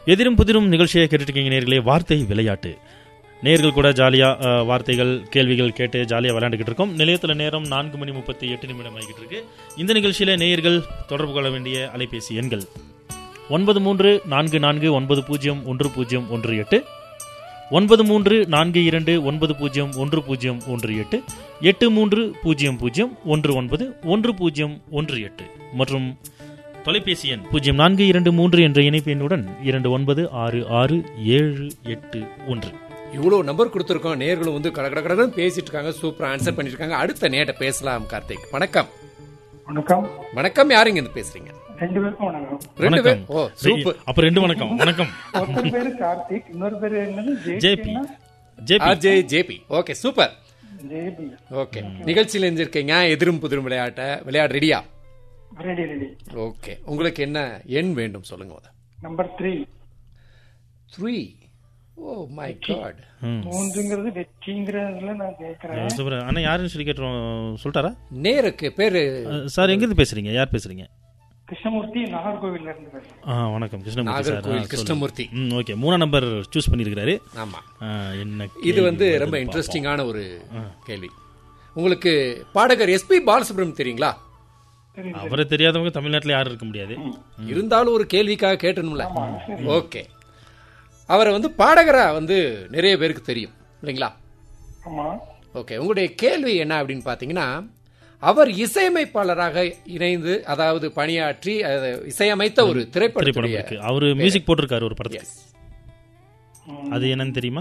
எதிரும் புதிரும் நிகழ்ச்சியை கேட்டுருக்கீங்க நேர்களே வார்த்தை விளையாட்டு நேர்கள் கூட ஜாலியாக வார்த்தைகள் கேள்விகள் கேட்டு ஜாலியாக விளையாண்டுக்கிட்டு இருக்கோம் நிலையத்தில் நேரம் நான்கு மணி முப்பத்தி எட்டு நிமிடம் ஆகிட்டு இருக்கு இந்த நிகழ்ச்சியில் நேயர்கள் தொடர்பு கொள்ள வேண்டிய அலைபேசி எண்கள் ஒன்பது மூன்று நான்கு நான்கு ஒன்பது பூஜ்ஜியம் ஒன்று பூஜ்ஜியம் ஒன்று எட்டு ஒன்பது மூன்று நான்கு இரண்டு ஒன்பது பூஜ்ஜியம் ஒன்று பூஜ்ஜியம் ஒன்று எட்டு எட்டு மூன்று பூஜ்ஜியம் பூஜ்ஜியம் ஒன்று ஒன்பது ஒன்று பூஜ்ஜியம் ஒன்று எட்டு மற்றும் தொலைபேசி எண் பூஜ்ஜியம் நான்கு இரண்டு மூன்று என்ற இணைப்பு எண்ணுடன் இரண்டு ஒன்பது ஆறு ஆறு ஏழு எட்டு ஒன்று இவ்வளோ நம்பர் கொடுத்துருக்கோம் நேர்களும் வந்து கட கட கடன்னு பேசிட்டு இருக்காங்க சூப்பரா ஆன்சர் பண்ணிட்டு இருக்காங்க அடுத்த நேட்ட பேசலாம் கார்த்திக் வணக்கம் வணக்கம் வணக்கம் யாருங்க இருந்து பேசுறீங்க ரெண்டு பேருக்கும் வணக்கம் ரெண்டு பேர் வணக்கம் ஓ சூப்பர் அப்ப ரெண்டு வணக்கம் வணக்கம் ஒருத்தர் பேரு கார்த்திக் இன்னொரு பேரு என்னது JP JP RJ JP okay super JP okay நிகழ்ச்சியில் இருந்திருக்கீங்க எதிரும் புதிரும் விளையாட்ட விளையாட ரெடியா ரெடி ரெடி ஓகே உங்களுக்கு என்ன எண் வேண்டும் சொல்லுங்க முத number three three oh my god மூன்றுங்கிறது வெற்றிங்கிறதுல நான் கேக்குறேன் சூப்பர் அண்ணா யாருன்னு சொல்லி கேட்டுருவோம் சொல்லிட்டாரா நேருக்கு பேரு அஹ், சார் எங்கிருந்து பேசுறீங்க யார் பேசுறீங்க கிருஷ்ணமூர்த்தி நாகர்கோவில்ல இருந்து பேசுறேன் ஆ வணக்கம் கிருஷ்ணமூர்த்தி சார் நாகர்கோவில் கிருஷ்ணமூர்த்தி ம் ஓகே மூணாம் நம்பர் சூஸ் பண்ணியிருக்கிறாரு ஆமா ஆ, என்ன இது வந்து கேள்வி ரொம்ப வருதுன்னு இன்ட்ரெஸ்டிங்கான ஒரு கேள்வி உங்களுக்கு பாடகர் எஸ்பி பாலசுப்ரமணியம் தெரியுங்களா சரி பார்ப்போம். அவரை தெரியாதவங்க தமிழ்நாட்டுல யாரும் இருக்க முடியாது இருந்தாலும் ஒரு கேள்விக்காக கேட்டணும்ல ஓகே அவரை வந்து பாடகரா வந்து நிறைய பேருக்கு தெரியும் இல்லைங்களா ஆமா ஓகே உங்களுடைய கேள்வி என்ன அப்படின்னு பார்த்தீங்கன்னா அவர் இசையமைப்பாளராக இணைந்து அதாவது பணியாற்றி அதை இசையமைத்த ஒரு திரைப்படம் திரைப்படத்துடைய இருக்கு அவரு மியூசிக் போட்டிருக்காரு ஒரு படத்துக்கு Yes. அது என்னன்னு தெரியுமா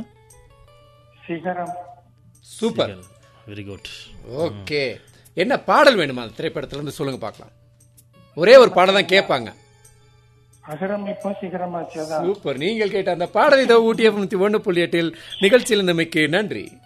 சிகரம் சூப்பர் வெரி குட் ஓகே என்ன பாடல் வேணுமா அந்த திரைப்படத்துல இருந்து சொல்லுங்க பார்க்கலாம் ஒரே ஒரு பாடல் தான் கேட்பாங்க அகரம் இப்போ சிகரமாச்சு அதான் சூப்பர் நீங்கள் கேட்ட அந்த பாடல் இதோ ஊட்டிய ஒன்று புள்ளி எட்டில் நிகழ்ச்சியில் நம்பிக்கை நன்றி